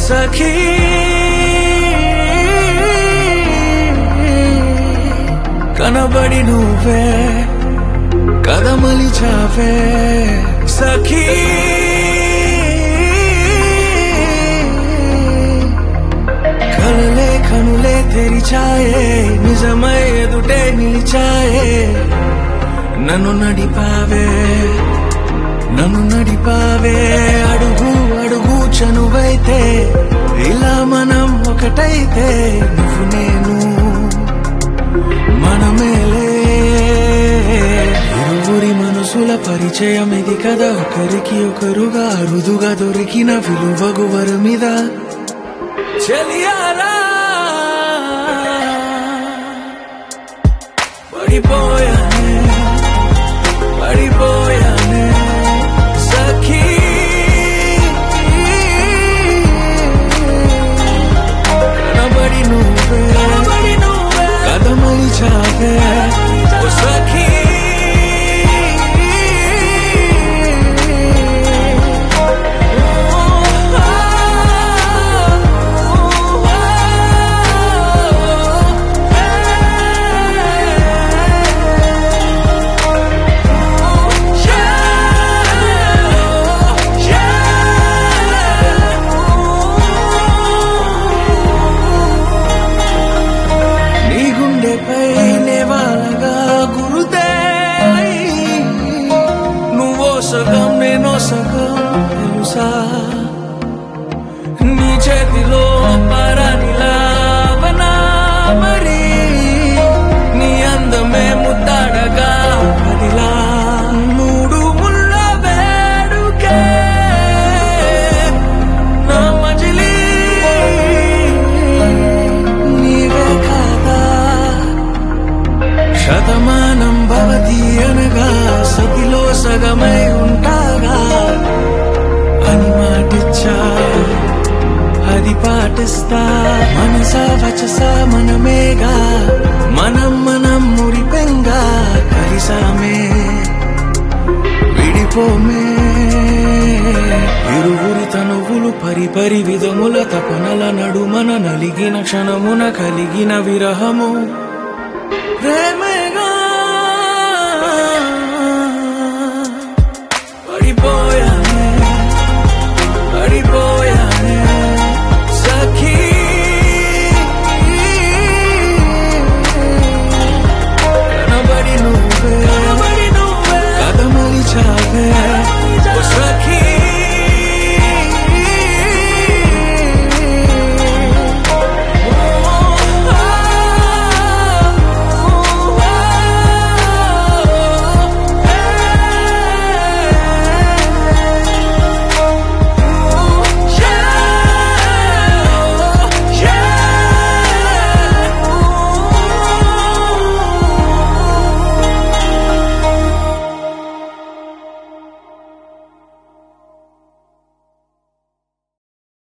సఖీ కనబడి నువ్వే కదమలిచావే సఖీ కలలే కనులే తెరిచాయే నిజమై ఎదుటే నిలిచాయే నన్ను నడిపావే నన్ను నడిపావే అడుగు అడుగు చనువైతే ఇలా మనం ఒకటైతే నువ్వు నేను మనమేలే ఇరువురి మనసుల పరిచయం ఇది కదా ఒకరికి ఒకరుగా అరుదుగా దొరికిన విలువగు వరమిద చెలియారా పడిపోయానే పడిపోయానే సఖీ కనబడి నువ్వే కదమలి చావే ఓ సఖీ నీ గుండెపై నేవాలగా గురుదే నువ్వో సగం నేనో సగం తెలుసా నీ చేతిలో పరానిలావనా మరి నీ అందమే ముద్దాడగా అదిలా మూడు ముళ్ళ వేడుకే నా మజిలీ నీవే కాదా శతమానం భవతి అనగా సతిలో సగమై ఉంటాగా అని మాటిచ్చా అది పాటిస్తా మనస వచస మనమేగా మనం మనం మురిపెంగా కలిసామే విడిపోమే ఇరువురి తనువులు పరిపరి విధముల తపనల నడుమన నలిగిన క్షణమున కలిగిన విరహము ప్రేమగా